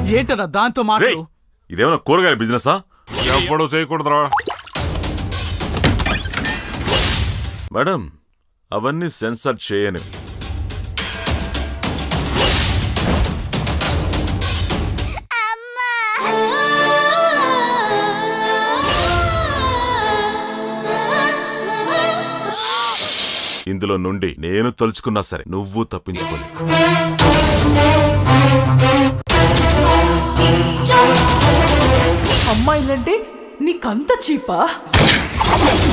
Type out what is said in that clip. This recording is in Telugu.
ఏంటన్నా దాంతో రేయ్ మాటలు ఇదేమన్నా కూరగాయల బిజినెసా ఎవ్వడూ చేయకూడదురా మేడం అవన్నీ సెన్సర్ చేయనివి ఇందులో నుండి నేను తలుచుకున్నా సరే నువ్వు తప్పించుకోలే అమ్మాయిలంటే నీకంత చీపా